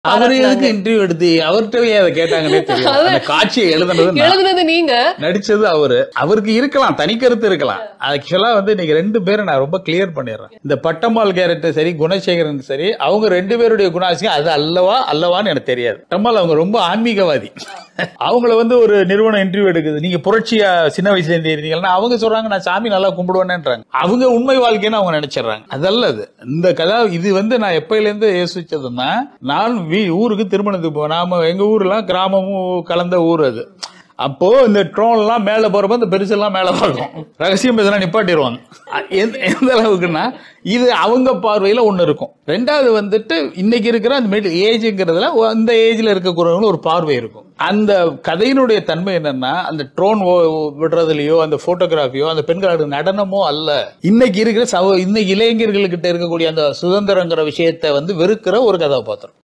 அவரு எதுக்கு இன்டர்வியூ எடுத்து அவர்கிட்டவே அதை கேட்டாங்கன்னே தெரியும் அந்த காட்சியை எழுதுனது நான். எழுதுனது நீங்க நடிச்சது அவரு அவருக்கு இருக்கலாம் தனி கருத்து இருக்கலாம் ஆக்சுவலா வந்து நீங்க ரெண்டு பேரும் நான் ரொம்ப கிளியர் பண்ணிடுறேன் இந்த பட்டம்மாள் கேரக்டர் சரி குணசேகரன் சரி அவங்க ரெண்டு பேருடைய குணாசியம் அது அல்லவா அல்லவான்னு எனக்கு தெரியாது பட்டம்மாள் அவங்க ரொம்ப ஆன்மீகவாதி அவங்கள வந்து ஒரு நிறுவனம் இன்டர்வியூ எடுக்குது நீங்க புரட்சியா சின்ன வயசுல இருந்து இருந்தீங்கன்னா அவங்க சொல்றாங்க நான் சாமி நல்லா கும்பிடுவேன்ன்றாங்க அவங்க உண்மை வாழ்க்கைன்னு அவங்க நினைச்சிடுறாங்க அதல்ல அது இந்த கதா இது வந்து நான் எப்பயில இருந்து யோசிச்சதுன்னா நான் வீ- ஊருக்கு திருமணத்துக்கு போ நாம எங்க ஊர்லாம் கிராமமும் கலந்த ஊர் அது அப்போ இந்த ட்ரோன் எல்லாம் மேல போறப்ப இந்த பெருசெல்லாம் மேல போகும் ரகசியம் பேசினா நிப்பாட்டிடுவாங்க அ- எந்த எந்த அளவுக்குன்னா இது அவங்க பார்வையில ஒண்ணு இருக்கும் ரெண்டாவது வந்துட்டு இன்னைக்கு இருக்கிற அந்த மிடில் ஏஜ்ங்கிறதுல அந்த ஏஜ்ல இருக்கக்கூடியவங்க ஒரு பார்வை இருக்கும் அந்த கதையினுடைய தன்மை என்னன்னா அந்த ட்ரோன் விடுறதுலயோ அந்த போட்டோகிராஃபியோ அந்த பெண்களோட நடனமோ அல்ல இன்னைக்கு இருக்கிற சவ இன்னைக்கு இளைஞர்கள்கிட்ட இருக்கக்கூடிய அந்த சுதந்திரங்கிற விஷயத்தை வந்து வெறுக்கிற ஒரு கதாபாத்திரம்